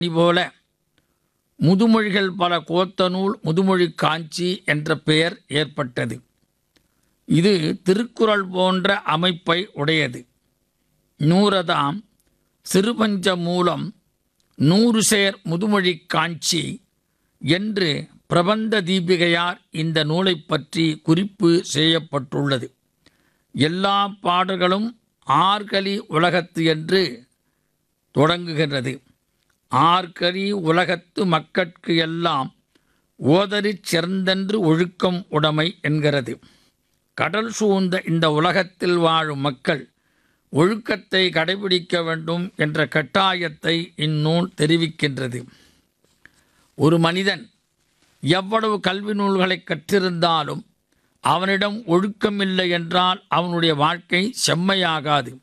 போல முதுமொழிகள் பல கோத்த நூல் முதுமொழி காஞ்சி என்ற பெயர் ஏற்பட்டது இது திருக்குறள் போன்ற அமைப்பை உடையது நூறதாம் சிறுபஞ்ச மூலம் நூறு சேர் முதுமொழி காஞ்சி என்று பிரபந்த தீபிகையார் இந்த நூலை பற்றி குறிப்பு செய்யப்பட்டுள்ளது எல்லா பாடல்களும் ஆர்கலி உலகத்து என்று தொடங்குகின்றது ஆர்கலி உலகத்து மக்கட்கு எல்லாம் ஓதரிச் சிறந்தென்று ஒழுக்கம் உடைமை என்கிறது கடல் சூழ்ந்த இந்த உலகத்தில் வாழும் மக்கள் ஒழுக்கத்தை கடைபிடிக்க வேண்டும் என்ற கட்டாயத்தை இந்நூல் தெரிவிக்கின்றது ஒரு மனிதன் எவ்வளவு கல்வி நூல்களை கற்றிருந்தாலும் அவனிடம் ஒழுக்கமில்லை என்றால் அவனுடைய வாழ்க்கை செம்மையாகாது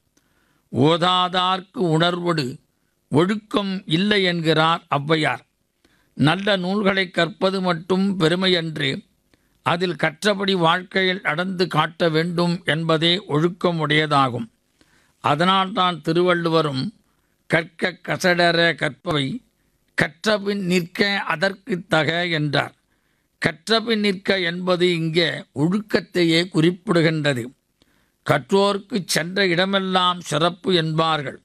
ஓதாதார்க்கு உணர்வொடு ஒழுக்கம் இல்லை என்கிறார் ஔவையார் நல்ல நூல்களை கற்பது மட்டும் பெருமையன்று அதில் கற்றபடி வாழ்க்கையில் நடந்து காட்ட வேண்டும் என்பதே ஒழுக்கம் உடையதாகும் அதனால்தான் திருவள்ளுவரும் கற்க கசடர கற்பவை கற்றபின் நிற்க அதற்கு தக என்றார் கற்றபின் நிற்க என்பது இங்கே ஒழுக்கத்தையே குறிப்பிடுகின்றது கற்றோர்க்கு சென்ற இடமெல்லாம் சிறப்பு என்பார்கள்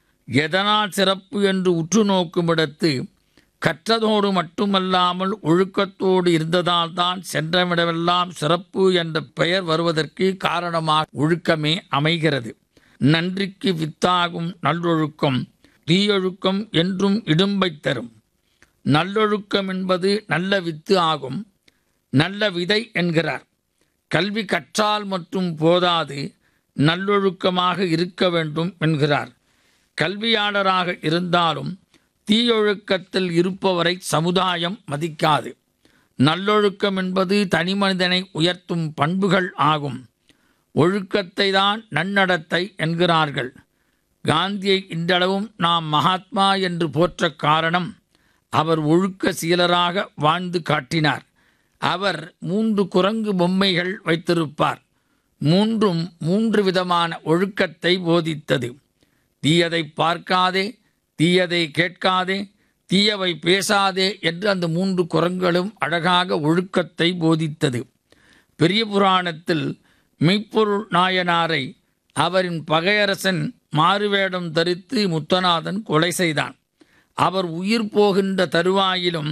எதனால் சிறப்பு என்று உற்று நோக்கும் இடத்து கற்றதோடு மட்டுமல்லாமல் ஒழுக்கத்தோடு இருந்ததால் தான் சென்றவிடமெல்லாம் சிறப்பு என்ற பெயர் வருவதற்கு காரணமாக ஒழுக்கமே அமைகிறது நன்றிக்கு வித்தாகும் நல்லொழுக்கம் தீயொழுக்கம் என்றும் இடும்பை தரும் நல்லொழுக்கம் என்பது நல்ல வித்து ஆகும் நல்ல விதை என்கிறார் கல்வி கற்றால் மற்றும் போதாது நல்லொழுக்கமாக இருக்க வேண்டும் என்கிறார் கல்வியாளராக இருந்தாலும் தீயொழுக்கத்தில் இருப்பவரை சமுதாயம் மதிக்காது நல்லொழுக்கம் என்பது தனிமனிதனை உயர்த்தும் பண்புகள் ஆகும் ஒழுக்கத்தை தான் நன்னடத்தை என்கிறார்கள் காந்தியை இன்றளவும் நாம் மகாத்மா என்று போற்ற காரணம் அவர் ஒழுக்க சீலராக வாழ்ந்து காட்டினார் அவர் மூன்று குரங்கு பொம்மைகள் வைத்திருப்பார் மூன்றும் மூன்று விதமான ஒழுக்கத்தை போதித்தது தீயதை பார்க்காதே தீயதை கேட்காதே தீயவை பேசாதே என்று அந்த மூன்று குரங்களும் அழகாக ஒழுக்கத்தை போதித்தது பெரிய புராணத்தில் மெய்ப்பொருள் நாயனாரை அவரின் பகையரசன் மாறுவேடம் தரித்து முத்தநாதன் கொலை செய்தான் அவர் உயிர் போகின்ற தருவாயிலும்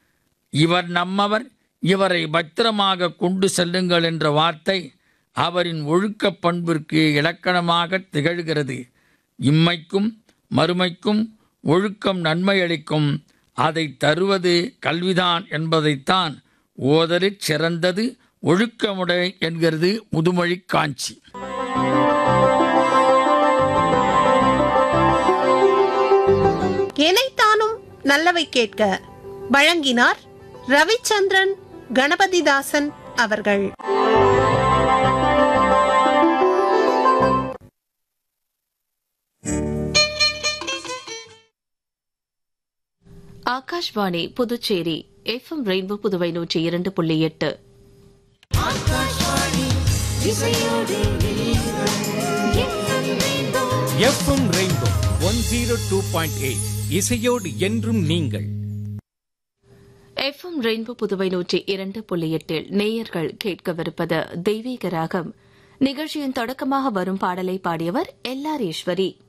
இவர் நம்மவர் இவரை பத்திரமாக கொண்டு செல்லுங்கள் என்ற வார்த்தை அவரின் ஒழுக்கப் பண்பிற்கு இலக்கணமாக திகழ்கிறது இம்மைக்கும் மறுமைக்கும் ஒழுக்கம் நன்மை அளிக்கும் அதை தருவது கல்விதான் என்பதைத்தான் ஓதலிற் சிறந்தது ஒழுக்கமுடை என்கிறது முதுமொழி காஞ்சி எனைத்தானும் நல்லவை கேட்க வழங்கினார் ரவிச்சந்திரன் கணபதிதாசன் அவர்கள் ஆகாஷ்வாணி புதுச்சேரி எஃப்எம் ரெயின்போ புதுவை நூற்றி இரண்டு புள்ளி எட்டு FM Rainbow one zero two point eight இசையோடு என்றும் நீங்கள் எஃப்எம் ரெயின்போ புதுவை நூற்றி இரண்டு புள்ளி எட்டில் நேயர்கள் கேட்கவிருப்பது தெய்வீக ராகம் நிகழ்ச்சியின் தொடக்கமாக வரும் பாடலை பாடியவர் எல்ஆர் ஈஸ்வரி